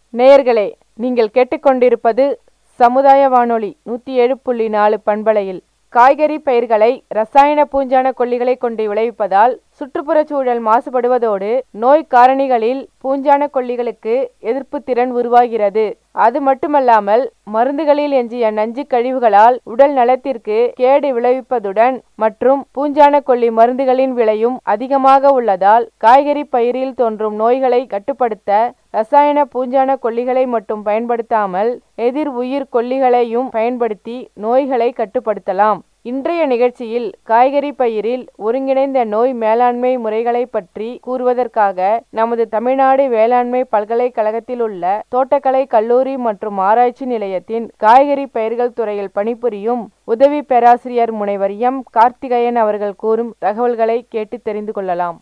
நேயர்களே நீங்கள் கேட்டுக்கொண்டிருப்பது சமுதாய வானொலி நூற்றி ஏழு புள்ளி நாலு பண்பலையில் காய்கறி பயிர்களை ரசாயன பூஞ்சான கொல்லிகளை கொண்டு விளைவிப்பதால் சுற்றுப்புறச் சூழல் மாசுபடுவதோடு நோய் காரணிகளில் பூஞ்சான கொல்லிகளுக்கு எதிர்ப்பு திறன் உருவாகிறது அது மட்டுமல்லாமல் மருந்துகளில் எஞ்சிய நஞ்சு கழிவுகளால் உடல் நலத்திற்கு கேடு விளைவிப்பதுடன் மற்றும் பூஞ்சான கொல்லி மருந்துகளின் விலையும் அதிகமாக உள்ளதால் காய்கறி பயிரில் தோன்றும் நோய்களை கட்டுப்படுத்த ரசாயன பூஞ்சான கொல்லிகளை மட்டும் பயன்படுத்தாமல் எதிர் உயிர் கொல்லிகளையும் பயன்படுத்தி நோய்களை கட்டுப்படுத்தலாம் இன்றைய நிகழ்ச்சியில் காய்கறி பயிரில் ஒருங்கிணைந்த நோய் மேலாண்மை முறைகளை பற்றி கூறுவதற்காக நமது தமிழ்நாடு வேளாண்மை பல்கலைக்கழகத்தில் உள்ள தோட்டக்கலை கல்லூரி மற்றும் ஆராய்ச்சி நிலையத்தின் காய்கறி பயிர்கள் துறையில் பணிபுரியும் உதவி பேராசிரியர் முனைவர் எம் கார்த்திகேயன் அவர்கள் கூறும் தகவல்களை கேட்டு தெரிந்து கொள்ளலாம்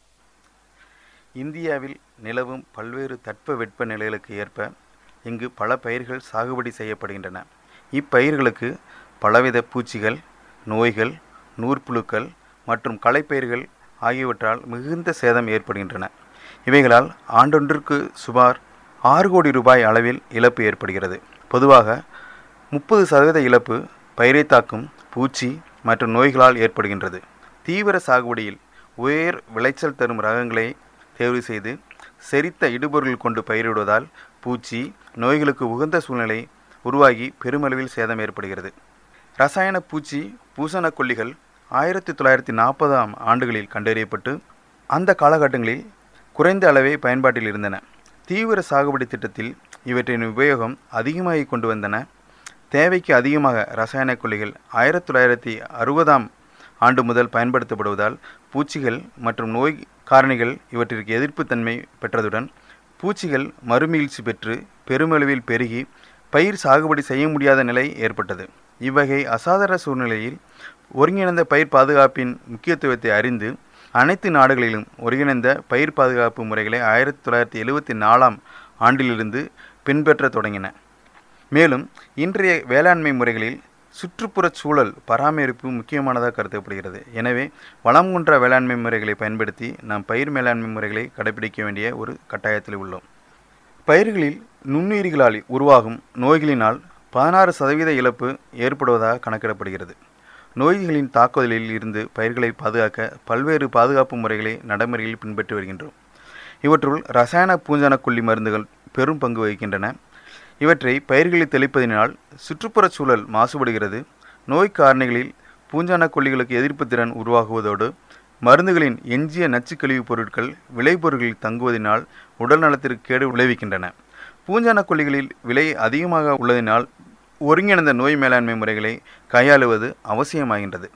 இந்தியாவில் நிலவும் பல்வேறு தட்ப வெட்ப நிலைகளுக்கு ஏற்ப இங்கு பல பயிர்கள் சாகுபடி செய்யப்படுகின்றன இப்பயிர்களுக்கு பலவித பூச்சிகள் நோய்கள் நூற்புழுக்கள் மற்றும் களைப்பயிர்கள் ஆகியவற்றால் மிகுந்த சேதம் ஏற்படுகின்றன இவைகளால் ஆண்டொன்றிற்கு சுமார் ஆறு கோடி ரூபாய் அளவில் இழப்பு ஏற்படுகிறது பொதுவாக முப்பது சதவீத இழப்பு பயிரை தாக்கும் பூச்சி மற்றும் நோய்களால் ஏற்படுகின்றது தீவிர சாகுபடியில் உயர் விளைச்சல் தரும் ரகங்களை தேர்வு செய்து செரித்த இடுபொருள் கொண்டு பயிரிடுவதால் பூச்சி நோய்களுக்கு உகந்த சூழ்நிலை உருவாகி பெருமளவில் சேதம் ஏற்படுகிறது ரசாயன பூச்சி பூசணக்கொல்லிகள் ஆயிரத்தி தொள்ளாயிரத்தி நாற்பதாம் ஆண்டுகளில் கண்டறியப்பட்டு அந்த காலகட்டங்களில் குறைந்த அளவே பயன்பாட்டில் இருந்தன தீவிர சாகுபடி திட்டத்தில் இவற்றின் உபயோகம் அதிகமாகி கொண்டு வந்தன தேவைக்கு அதிகமாக ரசாயன கொல்லிகள் ஆயிரத்தி தொள்ளாயிரத்தி அறுபதாம் ஆண்டு முதல் பயன்படுத்தப்படுவதால் பூச்சிகள் மற்றும் நோய் காரணிகள் இவற்றிற்கு எதிர்ப்புத்தன்மை பெற்றதுடன் பூச்சிகள் மறுமீழ்ச்சி பெற்று பெருமளவில் பெருகி பயிர் சாகுபடி செய்ய முடியாத நிலை ஏற்பட்டது இவ்வகை அசாதாரண சூழ்நிலையில் ஒருங்கிணைந்த பயிர் பாதுகாப்பின் முக்கியத்துவத்தை அறிந்து அனைத்து நாடுகளிலும் ஒருங்கிணைந்த பயிர் பாதுகாப்பு முறைகளை ஆயிரத்தி தொள்ளாயிரத்தி எழுவத்தி நாலாம் ஆண்டிலிருந்து பின்பற்றத் தொடங்கின மேலும் இன்றைய வேளாண்மை முறைகளில் சுற்றுப்புறச் சூழல் பராமரிப்பு முக்கியமானதாக கருதப்படுகிறது எனவே வளம் குன்ற வேளாண்மை முறைகளை பயன்படுத்தி நாம் பயிர் மேலாண்மை முறைகளை கடைபிடிக்க வேண்டிய ஒரு கட்டாயத்தில் உள்ளோம் பயிர்களில் நுண்ணுயிரிகளால் உருவாகும் நோய்களினால் பதினாறு சதவீத இழப்பு ஏற்படுவதாக கணக்கிடப்படுகிறது நோய்களின் தாக்குதலில் இருந்து பயிர்களை பாதுகாக்க பல்வேறு பாதுகாப்பு முறைகளை நடைமுறையில் பின்பற்றி வருகின்றோம் இவற்றுள் ரசாயன பூஞ்சான கொல்லி மருந்துகள் பெரும் பங்கு வகிக்கின்றன இவற்றை பயிர்களில் தெளிப்பதினால் சுற்றுப்புறச் சூழல் மாசுபடுகிறது நோய் காரணிகளில் பூஞ்சான கொல்லிகளுக்கு எதிர்ப்பு திறன் உருவாகுவதோடு மருந்துகளின் எஞ்சிய நச்சுக்கழிவுப் பொருட்கள் விளைபொருட்களில் தங்குவதனால் உடல் நலத்திற்கு கேடு விளைவிக்கின்றன பூஞ்சான கொல்லிகளில் விலை அதிகமாக உள்ளதினால் ஒருங்கிணைந்த நோய் மேலாண்மை முறைகளை கையாளுவது அவசியமாகின்றது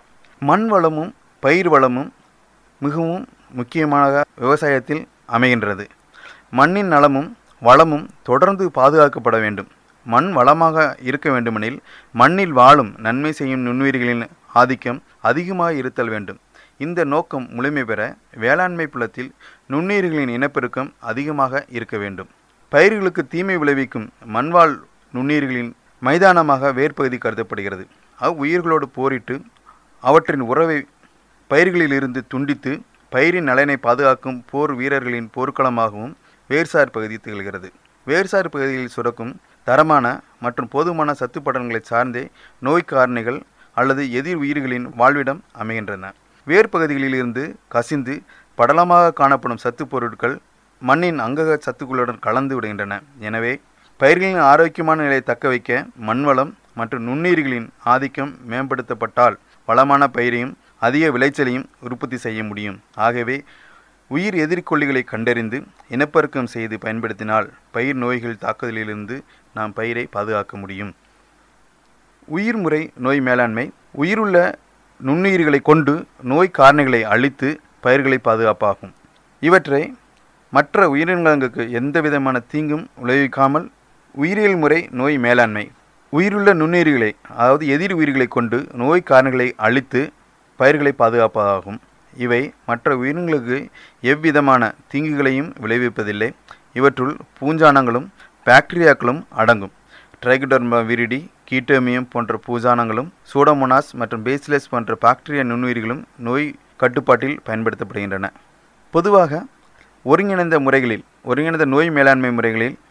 மண் வளமும் பயிர் வளமும் மிகவும் முக்கியமாக விவசாயத்தில் அமைகின்றது மண்ணின் நலமும் வளமும் தொடர்ந்து பாதுகாக்கப்பட வேண்டும் மண் வளமாக இருக்க வேண்டுமெனில் மண்ணில் வாழும் நன்மை செய்யும் நுண்ணுயிர்களின் ஆதிக்கம் அதிகமாக இருத்தல் வேண்டும் இந்த நோக்கம் முழுமை பெற வேளாண்மை புலத்தில் நுண்ணுயிர்களின் இனப்பெருக்கம் அதிகமாக இருக்க வேண்டும் பயிர்களுக்கு தீமை விளைவிக்கும் மண்வாழ் நுண்ணுயிர்களின் மைதானமாக வேர்ப்பகுதி கருதப்படுகிறது அவ்வுயிர்களோடு போரிட்டு அவற்றின் உறவை பயிர்களிலிருந்து துண்டித்து பயிரின் நலனை பாதுகாக்கும் போர் வீரர்களின் போர்க்களமாகவும் வேர்சார் பகுதி திகழ்கிறது வேர்சார் பகுதியில் சுரக்கும் தரமான மற்றும் போதுமான சத்து படலங்களை சார்ந்தே நோய் காரணிகள் அல்லது எதிர் உயிர்களின் வாழ்விடம் அமைகின்றன வேர் பகுதிகளிலிருந்து கசிந்து படலமாக காணப்படும் சத்து பொருட்கள் மண்ணின் அங்கக சத்துக்களுடன் கலந்து விடுகின்றன எனவே பயிர்களின் ஆரோக்கியமான நிலையை தக்க வைக்க மண்வளம் மற்றும் நுண்ணுயிர்களின் ஆதிக்கம் மேம்படுத்தப்பட்டால் வளமான பயிரையும் அதிக விளைச்சலையும் உற்பத்தி செய்ய முடியும் ஆகவே உயிர் எதிர்கொல்லிகளை கண்டறிந்து இனப்பெருக்கம் செய்து பயன்படுத்தினால் பயிர் நோய்கள் தாக்குதலிலிருந்து நாம் பயிரை பாதுகாக்க முடியும் உயிர்முறை நோய் மேலாண்மை உயிருள்ள நுண்ணுயிர்களை கொண்டு நோய் காரணிகளை அழித்து பயிர்களை பாதுகாப்பாகும் இவற்றை மற்ற உயிரினங்களுக்கு எந்த விதமான தீங்கும் விளைவிக்காமல் உயிரியல் முறை நோய் மேலாண்மை உயிருள்ள நுண்ணுயிர்களை அதாவது எதிர் உயிர்களை கொண்டு நோய் காரணிகளை அழித்து பயிர்களை பாதுகாப்பதாகும் இவை மற்ற உயிரினங்களுக்கு எவ்விதமான தீங்குகளையும் விளைவிப்பதில்லை இவற்றுள் பூஞ்சானங்களும் பாக்டீரியாக்களும் அடங்கும் ட்ரைகடர்மா விரிடி கீட்டோமியம் போன்ற பூஜானங்களும் சூடோமோனாஸ் மற்றும் பேசிலஸ் போன்ற பாக்டீரியா நுண்ணுயிர்களும் நோய் கட்டுப்பாட்டில் பயன்படுத்தப்படுகின்றன பொதுவாக ஒருங்கிணைந்த முறைகளில் ஒருங்கிணைந்த நோய் மேலாண்மை முறைகளில்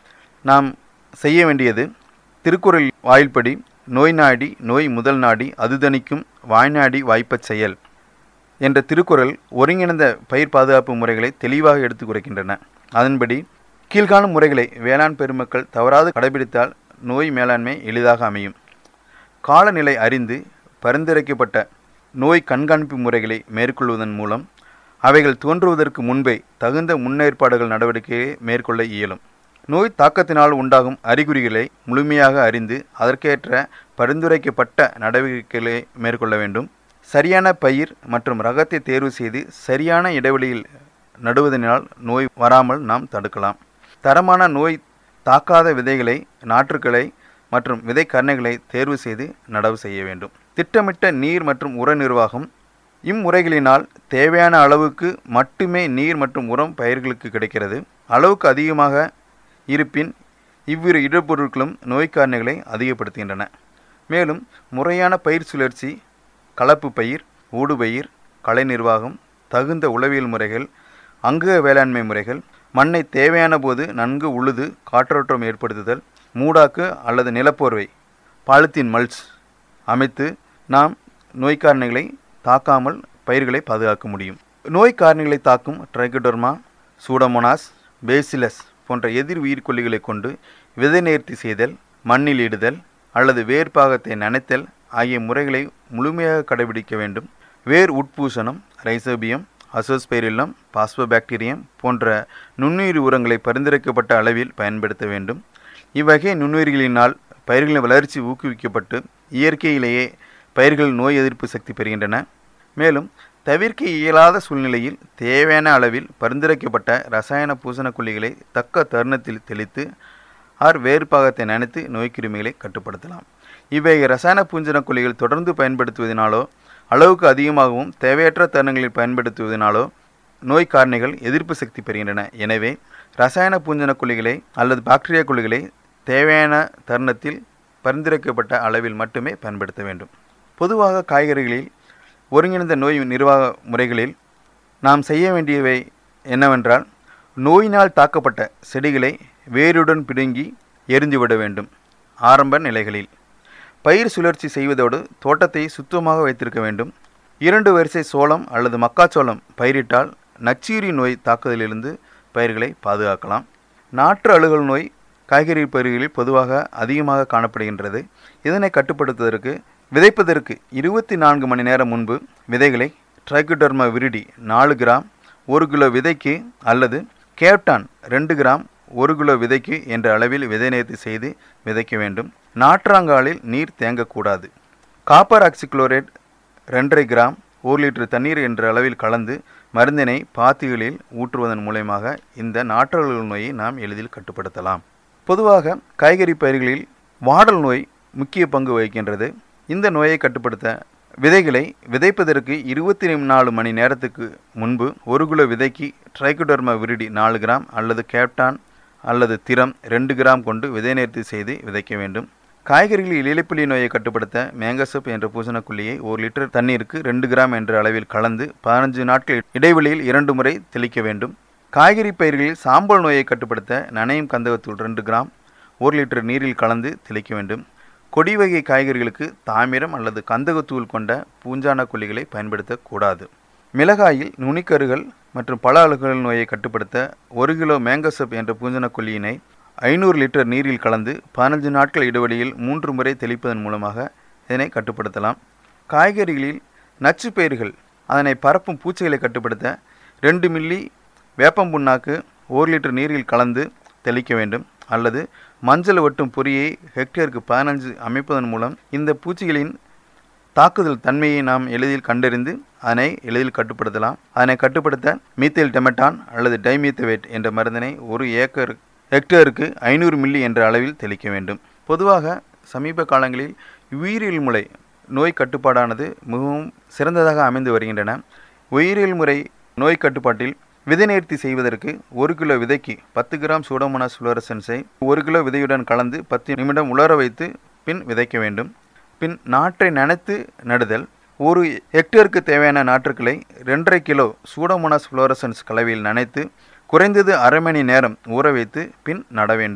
நாம் செய்ய வேண்டியது திருக்குறள் வாயில்படி நோய் நாடி நோய் முதல் நாடி அதுதணிக்கும் வாய்நாடி வாய்ப்பச் செயல் என்ற திருக்குறள் ஒருங்கிணைந்த பயிர் பாதுகாப்பு முறைகளை தெளிவாக எடுத்து குறைக்கின்றன அதன்படி கீழ்காணும் முறைகளை வேளாண் பெருமக்கள் தவறாது கடைபிடித்தால் நோய் மேலாண்மை எளிதாக அமையும் காலநிலை அறிந்து பரிந்துரைக்கப்பட்ட நோய் கண்காணிப்பு முறைகளை மேற்கொள்வதன் மூலம் அவைகள் தோன்றுவதற்கு முன்பே தகுந்த முன்னேற்பாடுகள் நடவடிக்கையை மேற்கொள்ள இயலும் நோய் தாக்கத்தினால் உண்டாகும் அறிகுறிகளை முழுமையாக அறிந்து அதற்கேற்ற பரிந்துரைக்கப்பட்ட நடவடிக்கைகளை மேற்கொள்ள வேண்டும் சரியான பயிர் மற்றும் ரகத்தை தேர்வு செய்து சரியான இடைவெளியில் நடுவதனால் நோய் வராமல் நாம் தடுக்கலாம் தரமான நோய் தாக்காத விதைகளை நாற்றுக்களை மற்றும் விதைக்கரணைகளை தேர்வு செய்து நடவு செய்ய வேண்டும் திட்டமிட்ட நீர் மற்றும் உர நிர்வாகம் இம்முறைகளினால் தேவையான அளவுக்கு மட்டுமே நீர் மற்றும் உரம் பயிர்களுக்கு கிடைக்கிறது அளவுக்கு அதிகமாக இருப்பின் இவ்விரு இடப்பொருட்களும் நோய்க்காரணிகளை அதிகப்படுத்துகின்றன மேலும் முறையான பயிர் சுழற்சி கலப்பு பயிர் ஊடுபயிர் கலை நிர்வாகம் தகுந்த உளவியல் முறைகள் அங்குக வேளாண்மை முறைகள் மண்ணை தேவையான போது நன்கு உழுது காற்றோட்டம் ஏற்படுத்துதல் மூடாக்கு அல்லது நிலப்போர்வை பாலித்தீன் மல்ச் அமைத்து நாம் நோய்க்காரணிகளை தாக்காமல் பயிர்களை பாதுகாக்க முடியும் நோய் காரணிகளை தாக்கும் ட்ரைகோடர்மா சூடமோனாஸ் பேசிலஸ் போன்ற எதிர் உயிர்கொல்லிகளை கொண்டு விதை நேர்த்தி செய்தல் மண்ணில் இடுதல் அல்லது வேர்பாகத்தை நனைத்தல் ஆகிய முறைகளை முழுமையாக கடைபிடிக்க வேண்டும் வேர் உட்பூசணம் ரைசோபியம் அசோஸ்பெரில்லம் பாஸ்போபாக்டீரியம் போன்ற நுண்ணுயிர் உரங்களை பரிந்துரைக்கப்பட்ட அளவில் பயன்படுத்த வேண்டும் இவ்வகை நுண்ணுயிர்களினால் பயிர்களின் வளர்ச்சி ஊக்குவிக்கப்பட்டு இயற்கையிலேயே பயிர்கள் நோய் எதிர்ப்பு சக்தி பெறுகின்றன மேலும் தவிர்க்க இயலாத சூழ்நிலையில் தேவையான அளவில் பரிந்துரைக்கப்பட்ட ரசாயன பூசணக்கொல்லிகளை தக்க தருணத்தில் தெளித்து ஆர் வேறுபாகத்தை நனைத்து நோய்க்கிருமிகளை கட்டுப்படுத்தலாம் இவை ரசாயன பூஞ்சனக்கொல்லிகள் தொடர்ந்து பயன்படுத்துவதனாலோ அளவுக்கு அதிகமாகவும் தேவையற்ற தருணங்களில் பயன்படுத்துவதனாலோ நோய் காரணிகள் எதிர்ப்பு சக்தி பெறுகின்றன எனவே ரசாயன பூஞ்சனக்கொல்லிகளை அல்லது பாக்டீரியா கொல்லிகளை தேவையான தருணத்தில் பரிந்துரைக்கப்பட்ட அளவில் மட்டுமே பயன்படுத்த வேண்டும் பொதுவாக காய்கறிகளில் ஒருங்கிணைந்த நோய் நிர்வாக முறைகளில் நாம் செய்ய வேண்டியவை என்னவென்றால் நோயினால் தாக்கப்பட்ட செடிகளை வேருடன் பிடுங்கி எரிந்துவிட வேண்டும் ஆரம்ப நிலைகளில் பயிர் சுழற்சி செய்வதோடு தோட்டத்தை சுத்தமாக வைத்திருக்க வேண்டும் இரண்டு வரிசை சோளம் அல்லது மக்காச்சோளம் பயிரிட்டால் நச்சீரி நோய் தாக்குதலிலிருந்து பயிர்களை பாதுகாக்கலாம் நாற்று அழுகல் நோய் காய்கறி பயிர்களில் பொதுவாக அதிகமாக காணப்படுகின்றது இதனை கட்டுப்படுத்துவதற்கு விதைப்பதற்கு இருபத்தி நான்கு மணி நேரம் முன்பு விதைகளை ட்ரைகோடர்மா விரிடி நாலு கிராம் ஒரு கிலோ விதைக்கு அல்லது கேப்டான் ரெண்டு கிராம் ஒரு கிலோ விதைக்கு என்ற அளவில் விதை நேர்த்தி செய்து விதைக்க வேண்டும் நாற்றாங்காலில் நீர் தேங்கக்கூடாது காப்பர் ஆக்சிக்ளோரேட் ரெண்டரை கிராம் ஒரு லிட்டர் தண்ணீர் என்ற அளவில் கலந்து மருந்தினை பாத்திகளில் ஊற்றுவதன் மூலயமாக இந்த நாற்றல்கள் நோயை நாம் எளிதில் கட்டுப்படுத்தலாம் பொதுவாக காய்கறி பயிர்களில் வாடல் நோய் முக்கிய பங்கு வகிக்கின்றது இந்த நோயை கட்டுப்படுத்த விதைகளை விதைப்பதற்கு இருபத்தி நாலு மணி நேரத்துக்கு முன்பு ஒரு கிலோ விதைக்கு ட்ரைகோடர்மா விரிடி நாலு கிராம் அல்லது கேப்டான் அல்லது திரம் ரெண்டு கிராம் கொண்டு விதை நேர்த்தி செய்து விதைக்க வேண்டும் காய்கறிகளில் இலைப்புலி நோயை கட்டுப்படுத்த மேங்கசப் என்ற பூசணக்கொல்லியை ஒரு லிட்டர் தண்ணீருக்கு ரெண்டு கிராம் என்ற அளவில் கலந்து பதினஞ்சு நாட்கள் இடைவெளியில் இரண்டு முறை தெளிக்க வேண்டும் காய்கறி பயிர்களில் சாம்பல் நோயை கட்டுப்படுத்த நனையும் கந்தகத்தூள் ரெண்டு கிராம் ஒரு லிட்டர் நீரில் கலந்து தெளிக்க வேண்டும் கொடி வகை காய்கறிகளுக்கு தாமிரம் அல்லது கந்தகத்தூள் கொண்ட பூஞ்சான கொல்லிகளை பயன்படுத்தக்கூடாது மிளகாயில் நுனிக்கருகள் மற்றும் பல அழுகல் நோயை கட்டுப்படுத்த ஒரு கிலோ மேங்கசப் என்ற பூஞ்சன கொல்லியினை ஐநூறு லிட்டர் நீரில் கலந்து பதினஞ்சு நாட்கள் இடைவெளியில் மூன்று முறை தெளிப்பதன் மூலமாக இதனை கட்டுப்படுத்தலாம் காய்கறிகளில் நச்சு பயிர்கள் அதனை பரப்பும் பூச்சிகளை கட்டுப்படுத்த ரெண்டு மில்லி வேப்பம் புண்ணாக்கு ஒரு லிட்டர் நீரில் கலந்து தெளிக்க வேண்டும் அல்லது மஞ்சள் ஒட்டும் பொறியை ஹெக்டேருக்கு பதினஞ்சு அமைப்பதன் மூலம் இந்த பூச்சிகளின் தாக்குதல் தன்மையை நாம் எளிதில் கண்டறிந்து அதனை எளிதில் கட்டுப்படுத்தலாம் அதனை கட்டுப்படுத்த மீத்தேல் டெமட்டான் அல்லது டைமீத்தவேட் என்ற மருந்தினை ஒரு ஏக்கர் ஹெக்டேருக்கு ஐநூறு மில்லி என்ற அளவில் தெளிக்க வேண்டும் பொதுவாக சமீப காலங்களில் உயிரியல் முறை நோய் கட்டுப்பாடானது மிகவும் சிறந்ததாக அமைந்து வருகின்றன உயிரியல் முறை நோய் கட்டுப்பாட்டில் விதை நேர்த்தி செய்வதற்கு ஒரு கிலோ விதைக்கு பத்து கிராம் சூடோமோனாஸ் ஃப்ளோரசன்ஸை ஒரு கிலோ விதையுடன் கலந்து பத்து நிமிடம் உலர வைத்து பின் விதைக்க வேண்டும் பின் நாற்றை நனைத்து நடுதல் ஒரு ஹெக்டேருக்கு தேவையான நாற்றுக்களை ரெண்டரை கிலோ சூடோமோனாஸ் ஃப்ளோரசன்ஸ் கலவையில் நனைத்து குறைந்தது அரை மணி நேரம் ஊற வைத்து பின் நட வேண்டும்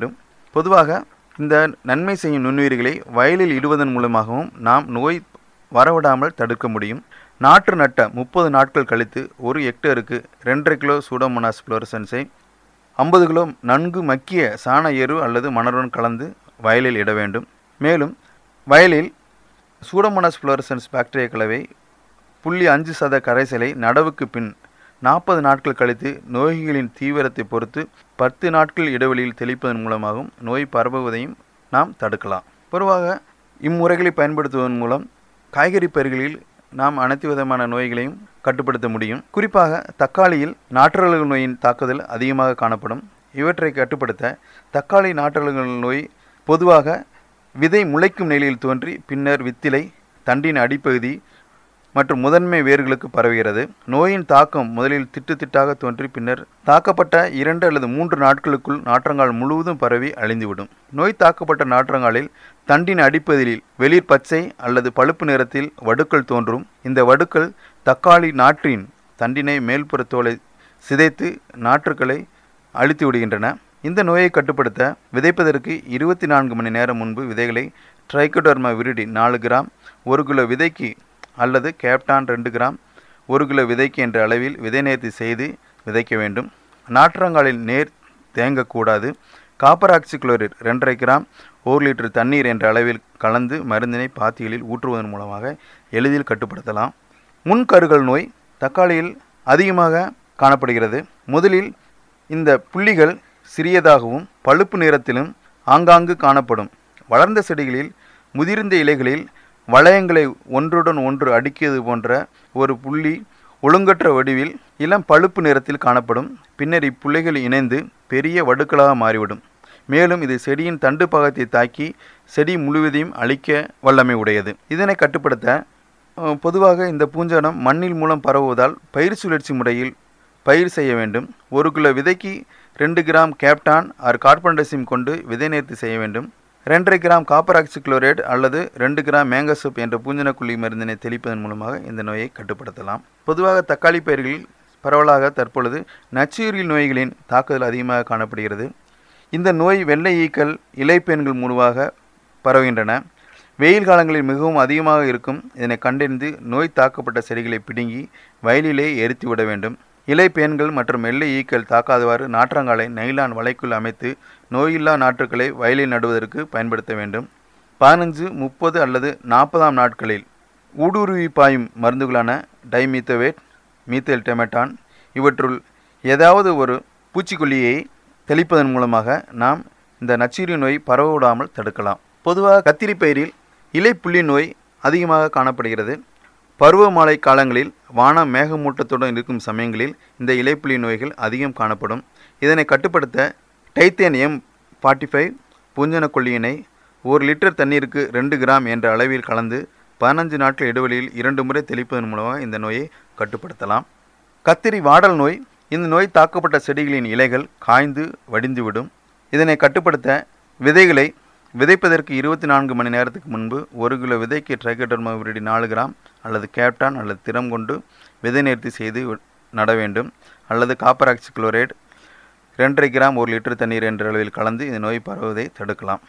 பொதுவாக இந்த நன்மை செய்யும் நுண்ணுயிரிகளை வயலில் இடுவதன் மூலமாகவும் நாம் நோய் வரவிடாமல் தடுக்க முடியும் நாற்று நட்ட முப்பது நாட்கள் கழித்து ஒரு ஹெக்டேருக்கு ரெண்டரை கிலோ சூடோமோனாஸ் ஃப்ளோரசன்ஸை ஐம்பது கிலோ நன்கு மக்கிய சாண எரு அல்லது மணருடன் கலந்து வயலில் இட வேண்டும் மேலும் வயலில் சூடோமோனாஸ் ஃப்ளோரசன்ஸ் பாக்டீரியா கலவை புள்ளி அஞ்சு சத கரைசலை நடவுக்கு பின் நாற்பது நாட்கள் கழித்து நோய்களின் தீவிரத்தை பொறுத்து பத்து நாட்கள் இடைவெளியில் தெளிப்பதன் மூலமாகவும் நோய் பரவுவதையும் நாம் தடுக்கலாம் பொதுவாக இம்முறைகளை பயன்படுத்துவதன் மூலம் காய்கறி பயிர்களில் நாம் அனைத்து விதமான நோய்களையும் கட்டுப்படுத்த முடியும் குறிப்பாக தக்காளியில் நாற்றழுகு நோயின் தாக்குதல் அதிகமாக காணப்படும் இவற்றை கட்டுப்படுத்த தக்காளி நாற்றழுகு நோய் பொதுவாக விதை முளைக்கும் நிலையில் தோன்றி பின்னர் வித்திலை தண்டின் அடிப்பகுதி மற்றும் முதன்மை வேர்களுக்கு பரவுகிறது நோயின் தாக்கம் முதலில் திட்டு திட்டாக தோன்றி பின்னர் தாக்கப்பட்ட இரண்டு அல்லது மூன்று நாட்களுக்குள் நாற்றங்கால் முழுவதும் பரவி அழிந்துவிடும் நோய் தாக்கப்பட்ட நாற்றங்காலில் தண்டின் அடிப்பகுதியில் வெளிர் பச்சை அல்லது பழுப்பு நிறத்தில் வடுக்கள் தோன்றும் இந்த வடுக்கள் தக்காளி நாற்றின் தண்டினை மேல்புற தோலை சிதைத்து நாற்றுக்களை அழித்து விடுகின்றன இந்த நோயை கட்டுப்படுத்த விதைப்பதற்கு இருபத்தி நான்கு மணி நேரம் முன்பு விதைகளை ட்ரைக்கோடர்மா விரிடி நாலு கிராம் ஒரு கிலோ விதைக்கு அல்லது கேப்டான் ரெண்டு கிராம் ஒரு கிலோ விதைக்கு என்ற அளவில் விதை நேர்த்தி செய்து விதைக்க வேண்டும் நாற்றங்காலில் நேர் தேங்கக்கூடாது காப்பர் ஆக்சிக்ளோரைட் ரெண்டரை கிராம் ஒரு லிட்டர் தண்ணீர் என்ற அளவில் கலந்து மருந்தினை பாத்திகளில் ஊற்றுவதன் மூலமாக எளிதில் கட்டுப்படுத்தலாம் முன்கருகள் நோய் தக்காளியில் அதிகமாக காணப்படுகிறது முதலில் இந்த புள்ளிகள் சிறியதாகவும் பழுப்பு நிறத்திலும் ஆங்காங்கு காணப்படும் வளர்ந்த செடிகளில் முதிர்ந்த இலைகளில் வளையங்களை ஒன்றுடன் ஒன்று அடுக்கியது போன்ற ஒரு புள்ளி ஒழுங்கற்ற வடிவில் இளம் பழுப்பு நிறத்தில் காணப்படும் பின்னர் இப்புள்ளிகள் இணைந்து பெரிய வடுக்களாக மாறிவிடும் மேலும் இது செடியின் தண்டு பாகத்தை தாக்கி செடி முழுவதையும் அழிக்க வல்லமை உடையது இதனை கட்டுப்படுத்த அஹ், பொதுவாக இந்த பூஞ்சானம் மண்ணில் மூலம் பரவுவதால் பயிர் சுழற்சி முறையில் பயிர் செய்ய வேண்டும் ஒரு கிலோ விதைக்கு ரெண்டு கிராம் கேப்டான் ஆர் கார்பன்டசிம் கொண்டு விதை நேர்த்தி செய்ய வேண்டும் ரெண்டரை கிராம் காப்பர் ஆக்சிக்ளோரேட் அல்லது ரெண்டு கிராம் மேங்கசோப் என்ற பூஞ்சனக்குள்ளி மருந்தினை தெளிப்பதன் மூலமாக இந்த நோயை கட்டுப்படுத்தலாம் பொதுவாக தக்காளி பயிர்களில் பரவலாக தற்பொழுது நச்சுயிரியல் நோய்களின் தாக்குதல் அதிகமாக காணப்படுகிறது இந்த நோய் வெள்ளை ஈக்கள் இலைப்பேன்கள் மூலமாக பரவுகின்றன வெயில் காலங்களில் மிகவும் அதிகமாக இருக்கும் இதனை கண்டறிந்து நோய் தாக்கப்பட்ட செடிகளை பிடுங்கி வயலிலே எரித்து விட வேண்டும் இலை பேன்கள் மற்றும் வெள்ளை ஈக்கள் தாக்காதவாறு நாற்றங்காலை நைலான் வலைக்குள் அமைத்து நோயில்லா நாற்றுக்களை வயலில் நடுவதற்கு பயன்படுத்த வேண்டும் பதினஞ்சு முப்பது அல்லது நாற்பதாம் நாட்களில் ஊடுருவி பாயும் மருந்துகளான டைமீத்தவேட் மீத்தேல் டெமட்டான் இவற்றுள் ஏதாவது ஒரு பூச்சிக்கொல்லியை தெளிப்பதன் மூலமாக நாம் இந்த நச்சீரி நோய் பரவவிடாமல் தடுக்கலாம் பொதுவாக கத்திரி பயிரில் இலைப்புள்ளி நோய் அதிகமாக காணப்படுகிறது பருவமழை காலங்களில் வானம் மேகமூட்டத்துடன் இருக்கும் சமயங்களில் இந்த இலைப்புள்ளி நோய்கள் அதிகம் காணப்படும் இதனை கட்டுப்படுத்த டைத்தேன் எம் ஃபார்ட்டி ஃபைவ் பூஞ்சனக்கொல்லியினை ஒரு லிட்டர் தண்ணீருக்கு ரெண்டு கிராம் என்ற அளவில் கலந்து பதினஞ்சு நாட்கள் இடைவெளியில் இரண்டு முறை தெளிப்பதன் மூலமாக இந்த நோயை கட்டுப்படுத்தலாம் கத்திரி வாடல் நோய் இந்த நோய் தாக்கப்பட்ட செடிகளின் இலைகள் காய்ந்து வடிந்துவிடும் இதனை கட்டுப்படுத்த விதைகளை விதைப்பதற்கு இருபத்தி நான்கு மணி நேரத்துக்கு முன்பு ஒரு கிலோ விதைக்கு ட்ரைகோடர்மா விரிடி நாலு கிராம் அல்லது கேப்டான் அல்லது திறம் கொண்டு விதை நேர்த்தி செய்து வி- நட வேண்டும் அல்லது காப்பர் ஆக்சிக்ளோரைடு ரெண்டரை கிராம் ஒரு லிட்டர் தண்ணீர் என்ற அளவில் கலந்து இந்த நோய் பரவுவதை தடுக்கலாம்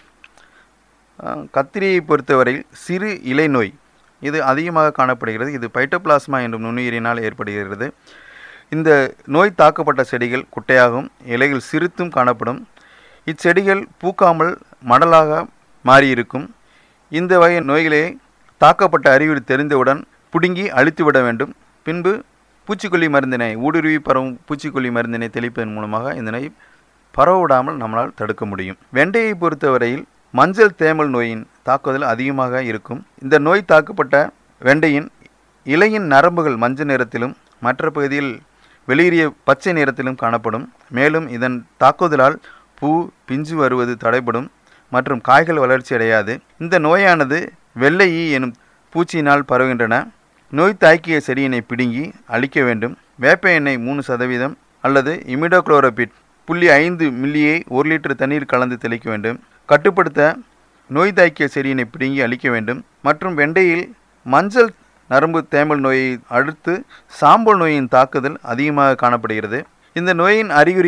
அஹ், கத்திரியை பொறுத்தவரையில் சிறு இலை நோய் இது அதிகமாக காணப்படுகிறது இது பைட்டோபிளாஸ்மா என்னும் நுண்ணுயிரினால் ஏற்படுகிறது இந்த நோய் தாக்கப்பட்ட செடிகள் குட்டையாகவும் இலைகள் சிறுத்தும் காணப்படும் இச்செடிகள் பூக்காமல் மடலாக மாறியிருக்கும் இந்த வகை நோய்களே தாக்கப்பட்ட அறிகுறி தெரிந்தவுடன் பிடுங்கி அழித்துவிட வேண்டும் பின்பு பூச்சிக்கொல்லி மருந்தினை ஊடுருவி பரவும் பூச்சிக்கொல்லி மருந்தினை தெளிப்பதன் மூலமாக இந்த நோய் பரவவிடாமல் நம்மளால் தடுக்க முடியும் வெண்டையை பொறுத்தவரையில் மஞ்சள் தேமல் நோயின் தாக்குதல் அதிகமாக இருக்கும் இந்த நோய் தாக்கப்பட்ட வெண்டையின் இலையின் நரம்புகள் மஞ்சள் நிறத்திலும் மற்ற பகுதியில் வெளியேறிய பச்சை நிறத்திலும் காணப்படும் மேலும் இதன் தாக்குதலால் பூ பிஞ்சு வருவது தடைபடும் மற்றும் காய்கள் வளர்ச்சி அடையாது இந்த நோயானது வெள்ளை ஈ எனும் பூச்சியினால் பரவுகின்றன நோய் தாக்கிய செடியினை பிடுங்கி அழிக்க வேண்டும் வேப்ப எண்ணெய் மூணு சதவீதம் அல்லது இமிடோக்ளோரோபிட் புள்ளி ஐந்து மில்லியை ஒரு லிட்டர் தண்ணீர் கலந்து தெளிக்க வேண்டும் கட்டுப்படுத்த நோய் தாக்கிய செடியினை பிடுங்கி அழிக்க வேண்டும் மற்றும் வெண்டையில் மஞ்சள் நரம்பு தேமல் நோயை அடுத்து சாம்பல் நோயின் தாக்குதல் அதிகமாக காணப்படுகிறது இந்த நோயின் அறிகுறிகள்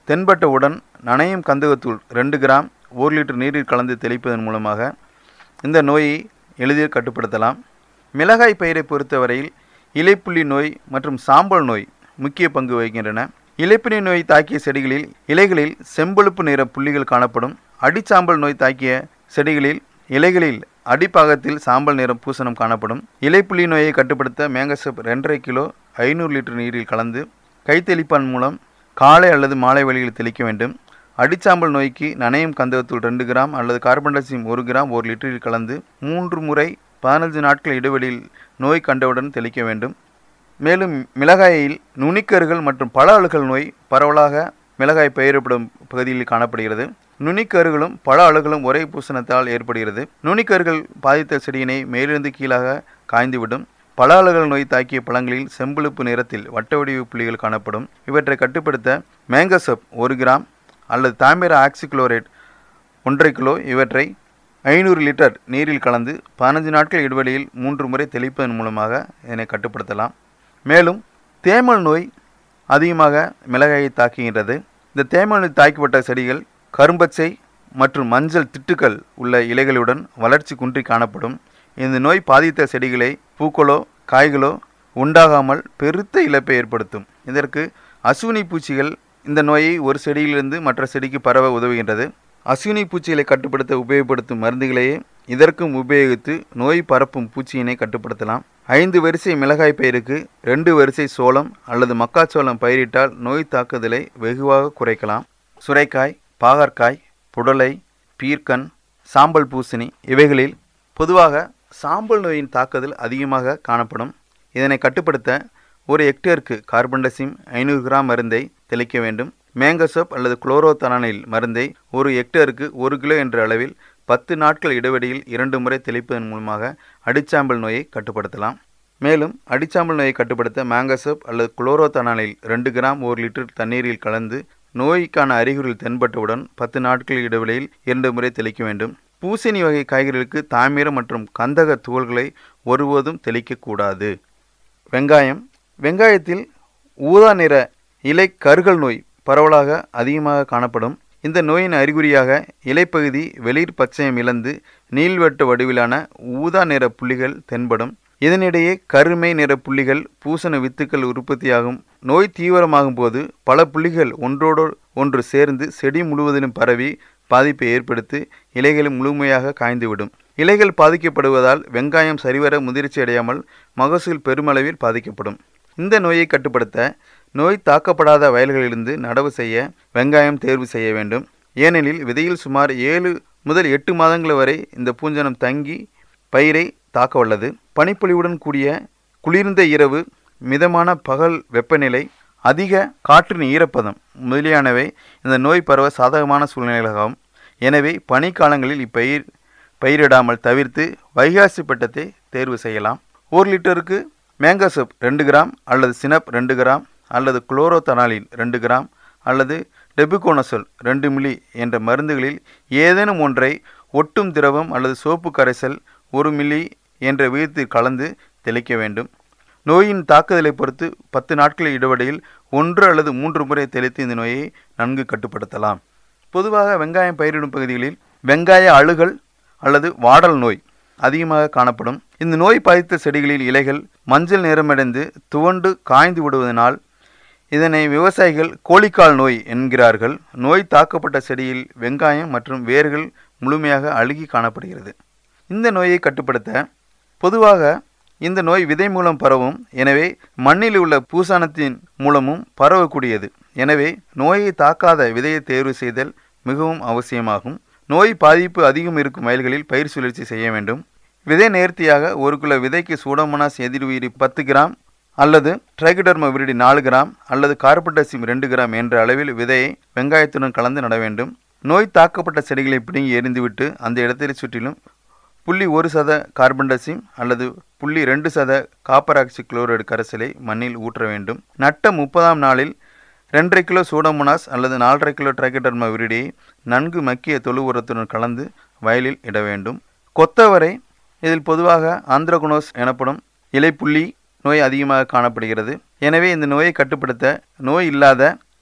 தென்பட்டவுடன் நனையும் கந்தகத்தூள் ரெண்டு கிராம் ஒரு லிட்டர் நீரில் கலந்து தெளிப்பதன் மூலமாக இந்த நோயை எளிதில் கட்டுப்படுத்தலாம் மிளகாய் பயிரை பொறுத்தவரையில் இலைப்புள்ளி நோய் மற்றும் சாம்பல் நோய் முக்கிய பங்கு வகிக்கின்றன இலைப்புள்ளி நோய் தாக்கிய செடிகளில் இலைகளில் செம்பழுப்பு நிற புள்ளிகள் காணப்படும் அடிச்சாம்பல் நோய் தாக்கிய செடிகளில் இலைகளில் அடிப்பாகத்தில் சாம்பல் நிறம் பூசணம் காணப்படும் இலைப்புள்ளி நோயை கட்டுப்படுத்த மேங்கசப் ரெண்டரை கிலோ ஐநூறு லிட்டர் நீரில் கலந்து கைத்தெளிப்பான் மூலம் காலை அல்லது மாலை வழியில் தெளிக்க வேண்டும் அடிச்சாம்பல் நோய்க்கு நனையும் கந்தகத்தூள் ரெண்டு கிராம் அல்லது கார்பன் டை ஆக்சைடு ஒரு கிராம் ஒரு லிட்டரில் கலந்து மூன்று முறை பதினஞ்சு நாட்கள் இடைவெளியில் நோய் கண்டவுடன் தெளிக்க வேண்டும் மேலும் மிளகாயில் நுனிக்கருகள் மற்றும் பல அழுகல் நோய் பரவலாக மிளகாய் பயிரிடப்படும் பகுதியில் காணப்படுகிறது நுனிக்கருகளும் பல அழுகலும் ஒரே பூசணத்தால் ஏற்படுகிறது நுனிக்கருகள் பாதித்த செடியினை மேலிருந்து கீழாக காய்ந்துவிடும் பல அழுகல் நோய் தாக்கிய பழங்களில் செம்பழுப்பு நிறத்தில் வட்ட வடிவு புள்ளிகள் காணப்படும் இவற்றை கட்டுப்படுத்த மேங்கசப் ஒரு கிராம் அல்லது தாமிர ஆக்சிக்ளோரேட் ஒன்றரை கிலோ இவற்றை ஐநூறு லிட்டர் நீரில் கலந்து பதினஞ்சு நாட்கள் இடைவெளியில் மூன்று முறை தெளிப்பதன் மூலமாக இதனை கட்டுப்படுத்தலாம் மேலும் தேமல் நோய் அதிகமாக மிளகாயை தாக்குகின்றது இந்த தேமல் நோய் தாக்கப்பட்ட செடிகள் கரும்பச்சை மற்றும் மஞ்சள் திட்டுக்கள் உள்ள இலைகளுடன் வளர்ச்சி குன்றி காணப்படும் இந்த நோய் பாதித்த செடிகளை பூக்களோ காய்களோ உண்டாகாமல் பெருத்த இழப்பை ஏற்படுத்தும் இதற்கு அசுவினி பூச்சிகள் இந்த நோயை ஒரு செடியிலிருந்து மற்ற செடிக்கு பரவ உதவுகின்றது அசுவினி பூச்சிகளை கட்டுப்படுத்த உபயோகப்படுத்தும் மருந்துகளையே இதற்கும் உபயோகித்து நோய் பரப்பும் பூச்சியினை கட்டுப்படுத்தலாம் ஐந்து வரிசை மிளகாய் பயிருக்கு ரெண்டு வரிசை சோளம் அல்லது மக்காச்சோளம் பயிரிட்டால் நோய் தாக்குதலை வெகுவாக குறைக்கலாம் சுரைக்காய் பாகற்காய் புடலை பீர்க்கன் சாம்பல் பூசணி இவைகளில் பொதுவாக சாம்பல் நோயின் தாக்குதல் அதிகமாக காணப்படும் இதனை கட்டுப்படுத்த ஒரு ஹெக்டேருக்கு கார்பன்டசிம் ஐநூறு கிராம் மருந்தை தெளிக்க வேண்டும் மேங்கசோப் அல்லது குளோரோதனானில் மருந்தை ஒரு ஹெக்டேருக்கு ஒரு கிலோ என்ற அளவில் பத்து நாட்கள் இடைவெளியில் இரண்டு முறை தெளிப்பதன் மூலமாக அடிச்சாம்பல் நோயை கட்டுப்படுத்தலாம் மேலும் அடிச்சாம்பல் நோயை கட்டுப்படுத்த மேங்கசோப் அல்லது குளோரோதனானில் ரெண்டு கிராம் ஒரு லிட்டர் தண்ணீரில் கலந்து நோய்க்கான அறிகுறிகள் தென்பட்டவுடன் பத்து நாட்கள் இடைவெளியில் இரண்டு முறை தெளிக்க வேண்டும் பூசணி வகை காய்கறிகளுக்கு தாமிரம் மற்றும் கந்தக தூள்களை ஒருபோதும் தெளிக்கக்கூடாது வெங்காயம் வெங்காயத்தில் ஊதா நிற இலை கருகல் நோய் பரவலாக அதிகமாக காணப்படும் இந்த நோயின் அறிகுறியாக இலைப்பகுதி வெளிர் பச்சையம் இழந்து நீள்வட்ட வடிவிலான ஊதா நிற புள்ளிகள் தென்படும் இதனிடையே கருமை நிற புள்ளிகள் பூசண வித்துக்கள் உற்பத்தியாகும் நோய் தீவிரமாகும் போது பல புள்ளிகள் ஒன்றோடு ஒன்று சேர்ந்து செடி முழுவதிலும் பரவி பாதிப்பை ஏற்படுத்தி இலைகள் முழுமையாக காய்ந்துவிடும் இலைகள் பாதிக்கப்படுவதால் வெங்காயம் சரிவர முதிர்ச்சி அடையாமல் மகசூல் பெருமளவில் பாதிக்கப்படும் இந்த நோயை கட்டுப்படுத்த நோய் தாக்கப்படாத வயல்களிலிருந்து நடவு செய்ய வெங்காயம் தேர்வு செய்ய வேண்டும் ஏனெனில் விதையில் சுமார் ஏழு முதல் எட்டு மாதங்கள் வரை இந்த பூஞ்சனம் தங்கி பயிரை தாக்க வல்லது பனிப்பொழிவுடன் கூடிய குளிர்ந்த இரவு மிதமான பகல் வெப்பநிலை அதிக காற்றின் ஈரப்பதம் முதலியானவை இந்த நோய் பரவ சாதகமான சூழ்நிலைகளாகும் எனவே பனிக்காலங்களில் இப்பயிர் பயிரிடாமல் தவிர்த்து வைகாசி பட்டத்தை தேர்வு செய்யலாம் ஒரு லிட்டருக்கு மேங்கசப் ரெண்டு கிராம் அல்லது சினப் ரெண்டு கிராம் அல்லது குளோரோதனாலின் ரெண்டு கிராம் அல்லது டெபுகோனசோல் ரெண்டு மில்லி என்ற மருந்துகளில் ஏதேனும் ஒன்றை ஒட்டும் திரவம் அல்லது சோப்பு கரைசல் ஒரு மில்லி என்ற விகிதத்தில் கலந்து தெளிக்க வேண்டும் நோயின் தாக்குதலை பொறுத்து பத்து நாட்கள் இடைவெளியில் ஒன்று அல்லது மூன்று முறை தெளித்து இந்த நோயை நன்கு கட்டுப்படுத்தலாம் பொதுவாக வெங்காயம் பயிரிடும் பகுதிகளில் வெங்காய அழுகல் அல்லது வாடல் நோய் அதிகமாக காணப்படும் இந்த நோய் பாதித்த செடிகளில் இலைகள் மஞ்சள் நிறமடைந்து துவண்டு காய்ந்து விடுவதனால் இதனை விவசாயிகள் கோழிக்கால் நோய் என்கிறார்கள் நோய் தாக்கப்பட்ட செடியில் வெங்காயம் மற்றும் வேர்கள் முழுமையாக அழுகி காணப்படுகிறது இந்த நோயை கட்டுப்படுத்த பொதுவாக இந்த நோய் விதை மூலம் பரவும் எனவே மண்ணில் உள்ள பூசானத்தின் மூலமும் பரவக்கூடியது எனவே நோயை தாக்காத விதையை தேர்வு செய்தல் மிகவும் அவசியமாகும் நோய் பாதிப்பு அதிகம் இருக்கும் வயல்களில் பயிர் சுழற்சி செய்ய வேண்டும் விதை நேர்த்தியாக ஒரு கிலோ விதைக்கு சூடோமோனாஸ் எதிர்உயிரி பத்து கிராம் அல்லது ட்ரைகடர்ம விரிடி நாலு கிராம் அல்லது கார்பன்டசிம் ரெண்டு கிராம் என்ற அளவில் விதையை வெங்காயத்துடன் கலந்து நட வேண்டும் நோய் தாக்கப்பட்ட செடிகளை பிடுங்கி எரிந்துவிட்டு அந்த இடத்தை சுற்றிலும் புள்ளி ஒரு சத கார்பன்டசிம் அல்லது புள்ளி ரெண்டு சத காப்பர் ஆக்சி குளோரைடு கரைசலை மண்ணில் ஊற்ற வேண்டும் நட்ட முப்பதாம் நாளில் ரெண்டரை கிலோ சூடோமோனாஸ் அல்லது நாலரை கிலோ ட்ரைகடர்ம விரிடியை நன்கு மக்கிய தொழு உரத்துடன் கலந்து வயலில் இட வேண்டும் கொத்தவரை இதில் பொதுவாக ஆந்திரகுனோஸ் எனப்படும் இலைப்புள்ளி நோய் அதிகமாக காணப்படுகிறது எனவே இந்த நோயை கட்டுப்படுத்த நோய் இல்லாத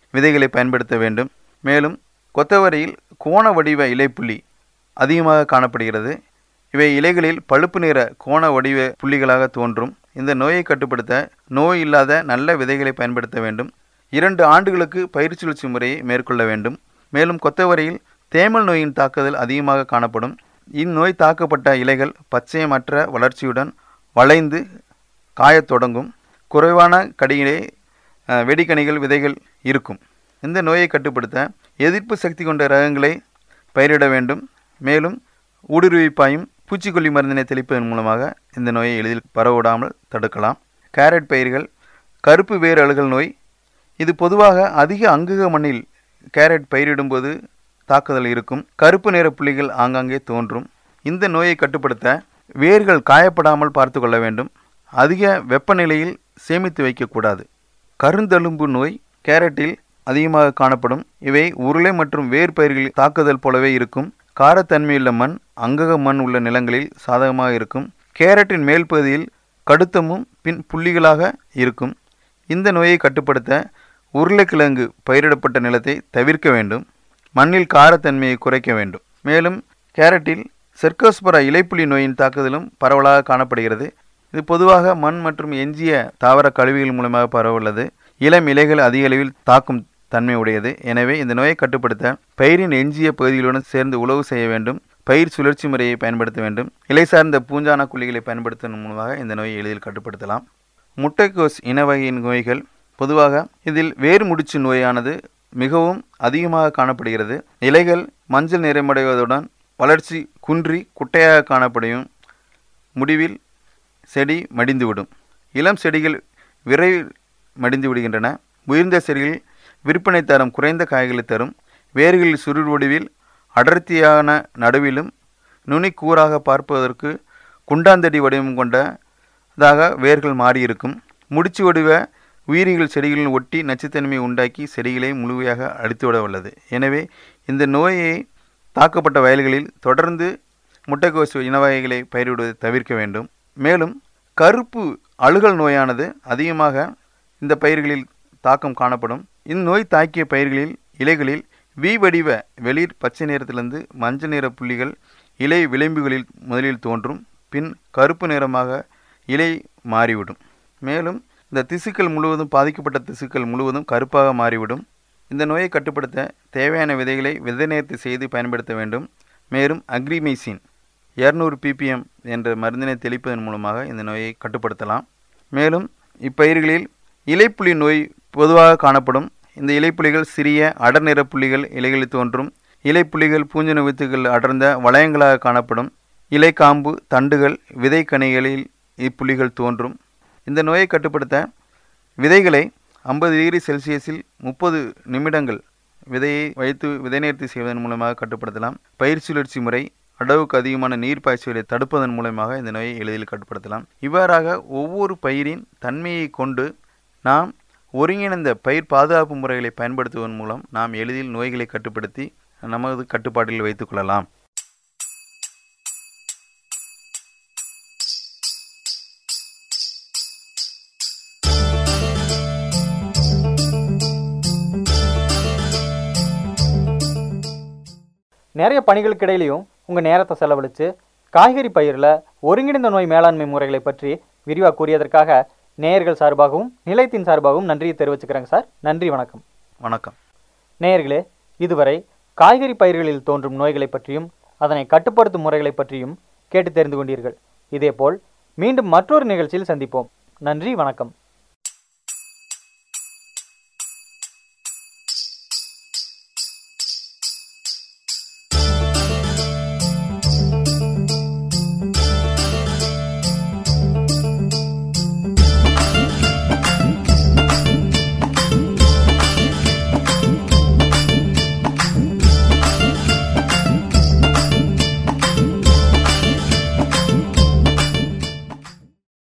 விதைகளை பயன்படுத்த வேண்டும் மேலும் கொத்தவரையில் கோண வடிவ இலைப்புள்ளி அதிகமாக காணப்படுகிறது இவை இலைகளில் பழுப்பு நிற கோண வடிவ புள்ளிகளாக தோன்றும் இந்த நோயை கட்டுப்படுத்த நோய் இல்லாத நல்ல விதைகளை பயன்படுத்த வேண்டும் இரண்டு ஆண்டுகளுக்கு பயிர் சுழற்சி முறையை மேற்கொள்ள வேண்டும் மேலும் கொத்தவரையில் தேமல் நோயின் தாக்குதல் அதிகமாக காணப்படும் இந்நோய் தாக்கப்பட்ட இலைகள் பச்சையமற்ற வளர்ச்சியுடன் வளைந்து காயத் தொடங்கும் குறைவான கடியிலே அஹ், வெடிக்கனிகள் விதைகள் இருக்கும் இந்த நோயை கட்டுப்படுத்த எதிர்ப்பு சக்தி கொண்ட ரகங்களை பயிரிட வேண்டும் மேலும் ஊடுருவிப்பாயும் பூச்சிக்கொல்லி மருந்தினை தெளிப்பதன் மூலமாக இந்த நோயை எளிதில் பரவிடாமல் தடுக்கலாம் கேரட் பயிர்கள் கருப்பு வேர் அழுகல் நோய் இது பொதுவாக அதிக அங்குக மண்ணில் கேரட் பயிரிடும்போது தாக்குதல் இருக்கும் கருப்பு நிற புள்ளிகள் ஆங்காங்கே தோன்றும் இந்த நோயை கட்டுப்படுத்த வேர்கள் காயப்படாமல் பார்த்து கொள்ள வேண்டும் அதிக வெப்பநிலையில் சேமித்து வைக்கக்கூடாது கருந்தழும்பு நோய் கேரட்டில் அதிகமாக காணப்படும் இவை உருளை மற்றும் வேர் பயிர்களில் தாக்குதல் போலவே இருக்கும் காரத்தன்மையுள்ள மண் அங்கக மண் உள்ள நிலங்களில் சாதகமாக இருக்கும் கேரட்டின் மேல் பகுதியில் கடுத்தமும் பின் புள்ளிகளாக இருக்கும் இந்த நோயை கட்டுப்படுத்த உருளைக்கிழங்கு பயிரிடப்பட்ட நிலத்தை தவிர்க்க வேண்டும் மண்ணில் காரத்தன்மையை குறைக்க வேண்டும் மேலும் கேரட்டில் செர்கோஸ்பரா இலைப்புலி நோயின் தாக்குதலும் பரவலாக காணப்படுகிறது இது பொதுவாக மண் மற்றும் எஞ்சிய தாவர கழிவுகள் மூலமாக பரவுள்ளது இளம் இலைகள் அதிக அளவில் தாக்கும் தன்மை உடையது எனவே இந்த நோயை கட்டுப்படுத்த பயிரின் எஞ்சிய பகுதிகளுடன் சேர்ந்து உழவு செய்ய வேண்டும் பயிர் சுழற்சி முறையை பயன்படுத்த வேண்டும் இலை சார்ந்த பூஞ்சான குழிகளை பயன்படுத்துவதன் மூலமாக இந்த நோயை எளிதில் கட்டுப்படுத்தலாம் முட்டைக்கோஸ் இன வகையின் நோய்கள் பொதுவாக இதில் வேர் முடிச்சு நோயானது மிகவும் அதிகமாக காணப்படுகிறது இலைகள் மஞ்சள் நிறமடைவதுடன் வளர்ச்சி குன்றி குட்டையாக காணப்படும் முடிவில் செடி மடிந்துவிடும் இளம் செடிகள் விரைவில் மடிந்து விடுகின்றன உயர்ந்த செடிகள் விற்பனை தரம் குறைந்த காய்களை தரும் வேர்களில் சுருள் வடிவில் அடர்த்தியான நடுவிலும் நுனி கூறாக பார்ப்பதற்கு குண்டாந்தடி வடிவம் கொண்டதாக வேர்கள் மாறியிருக்கும் முடிச்சு வடிவ உயிரிகள் செடிகளில் ஒட்டி நச்சுத்தன்மை உண்டாக்கி செடிகளை முழுமையாக அழித்துவிட வல்லது எனவே இந்த நோயை தாக்கப்பட்ட வயல்களில் தொடர்ந்து முட்டைக்கோசு இனவகைகளை பயிரிடுவதை தவிர்க்க வேண்டும் மேலும் கருப்பு அழுகல் நோயானது அதிகமாக இந்த பயிர்களில் தாக்கம் காணப்படும் இந்நோய் தாக்கிய பயிர்களில் இலைகளில் வி வடிவ வெளிர் பச்சை நிறத்திலிருந்து மஞ்சள் நிற புள்ளிகள் இலை விளிம்புகளில் முதலில் தோன்றும் பின் கருப்பு நிறமாக இலை மாறிவிடும் மேலும் இந்த திசுக்கள் முழுவதும் பாதிக்கப்பட்ட திசுக்கள் முழுவதும் கருப்பாக மாறிவிடும் இந்த நோயை கட்டுப்படுத்த தேவையான விதைகளை விதை நேர்த்தி செய்து பயன்படுத்த வேண்டும் மேலும் அக்ரிமைசின் இரநூறு ppm என்ற மருந்தினை தெளிப்பதன் மூலமாக இந்த நோயை கட்டுப்படுத்தலாம் மேலும் இப்பயிர்களில் இலைப்புலி நோய் பொதுவாக காணப்படும் இந்த இலைப்புலிகள் சிறிய அடர் நிற புள்ளிகள் இலைகளில் தோன்றும் இலைப்புலிகள் பூஞ்சன வித்துகள் அடர்ந்த வளையங்களாக காணப்படும் இலைக்காம்பு தண்டுகள் விதைக்கனிகளில் இப்புள்ளிகள் தோன்றும் இந்த நோயை கட்டுப்படுத்த விதைகளை ஐம்பது டிகிரி செல்சியஸில் முப்பது நிமிடங்கள் விதையை வைத்து விதை நேர்த்தி செய்வதன் மூலமாக கட்டுப்படுத்தலாம் பயிர் சுழற்சி முறை அளவுக்கு அதிகமான நீர் பாய்ச்சலை தடுப்பதன் மூலமாக இந்த நோயை எளிதில் கட்டுப்படுத்தலாம் இவ்வாறாக ஒவ்வொரு பயிரின் தன்மையை கொண்டு நாம் ஒருங்கிணைந்த பயிர் பாதுகாப்பு முறைகளை பயன்படுத்துவதன் மூலம் நாம் எளிதில் நோய்களை கட்டுப்படுத்தி நமது கட்டுப்பாட்டில் வைத்துக் கொள்ளலாம் நிறைய பணிகளுக்கு இடையிலையும் உங்கள் நேரத்தை செலவழித்து காய்கறி பயிரில் ஒருங்கிணைந்த நோய் மேலாண்மை முறைகளை பற்றி விரிவாக கூறியதற்காக நேயர்கள் சார்பாகவும் நிலையத்தின் சார்பாகவும் நன்றியை தெரிவிச்சுக்கிறேங்க சார் நன்றி வணக்கம் வணக்கம் நேயர்களே இதுவரை காய்கறி பயிர்களில் தோன்றும் நோய்களை பற்றியும் அதனை கட்டுப்படுத்தும் முறைகளை பற்றியும் கேட்டு தெரிந்து கொண்டீர்கள் இதேபோல் மீண்டும் மற்றொரு நிகழ்ச்சியில் சந்திப்போம் நன்றி வணக்கம்